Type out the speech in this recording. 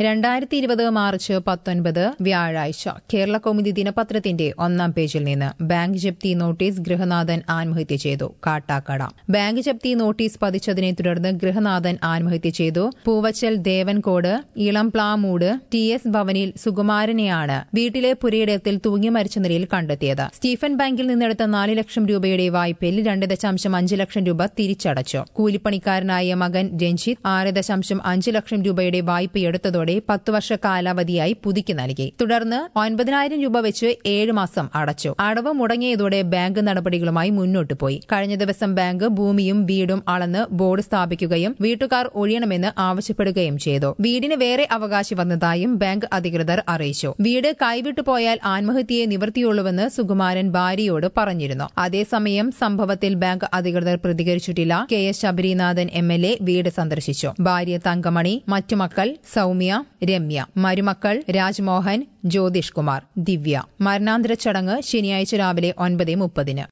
രണ്ടായിരത്തി ഇരുപത് മാർച്ച് പത്തൊൻപത് വ്യാഴാഴ്ച കേരള കൗമുദി ദിനപത്രത്തിന്റെ ഒന്നാം പേജിൽ നിന്ന് ബാങ്ക് ജപ്തി നോട്ടീസ് ഗൃഹനാഥൻ ആത്മഹത്യ ചെയ്തു കാട്ടാക്കട ബാങ്ക് ജപ്തി നോട്ടീസ് പതിച്ചതിനെ തുടർന്ന് ഗൃഹനാഥൻ ആത്മഹത്യ ചെയ്തു പൂവച്ചൽ ദേവൻകോട് ഇളംപ്ലാമൂട് ടി എസ് ഭവനിൽ സുകുമാരനെയാണ് വീട്ടിലെ പുരയിടത്തിൽ തൂങ്ങി മരിച്ച നിലയിൽ കണ്ടെത്തിയത് സ്റ്റീഫൻ ബാങ്കിൽ നിന്നെടുത്ത നാല് ലക്ഷം രൂപയുടെ വായ്പയിൽ രണ്ട് ദശാംശം അഞ്ച് ലക്ഷം രൂപ തിരിച്ചടച്ചു കൂലിപ്പണിക്കാരനായ മകൻ രഞ്ജിത്ത് ആറ് ദശാംശം അഞ്ച് ലക്ഷം രൂപയുടെ വായ്പയെടുത്തതോടെ പത്തു വർഷ കാലാവധിയായി പുതുക്കി നൽകി തുടർന്ന് ഒൻപതിനായിരം രൂപ വെച്ച് ഏഴ് മാസം അടച്ചു അടവ് മുടങ്ങിയതോടെ ബാങ്ക് നടപടികളുമായി മുന്നോട്ടു പോയി കഴിഞ്ഞ ദിവസം ബാങ്ക് ഭൂമിയും വീടും അളന്ന് ബോർഡ് സ്ഥാപിക്കുകയും വീട്ടുകാർ ഒഴിയണമെന്ന് ആവശ്യപ്പെടുകയും ചെയ്തു വീടിന് വേറെ അവകാശി വന്നതായും ബാങ്ക് അധികൃതർ അറിയിച്ചു വീട് കൈവിട്ടു പോയാൽ ആത്മഹത്യയെ നിവൃത്തിയുള്ളൂവെന്ന് സുകുമാരൻ ഭാര്യയോട് പറഞ്ഞിരുന്നു അതേസമയം സംഭവത്തിൽ ബാങ്ക് അധികൃതർ പ്രതികരിച്ചിട്ടില്ല K S Sabarinathan M L A വീട് സന്ദർശിച്ചു ഭാര്യ തങ്കമണി മറ്റു മക്കൾ സൌമ്യ രമ്യ മരുമക്കൾ രാജ്മോഹൻ ജ്യോതിഷ് കുമാർ ദിവ്യ മരണാന്തര ചടങ്ങ് ശനിയാഴ്ച രാവിലെ ഒൻപത് മുപ്പതിന്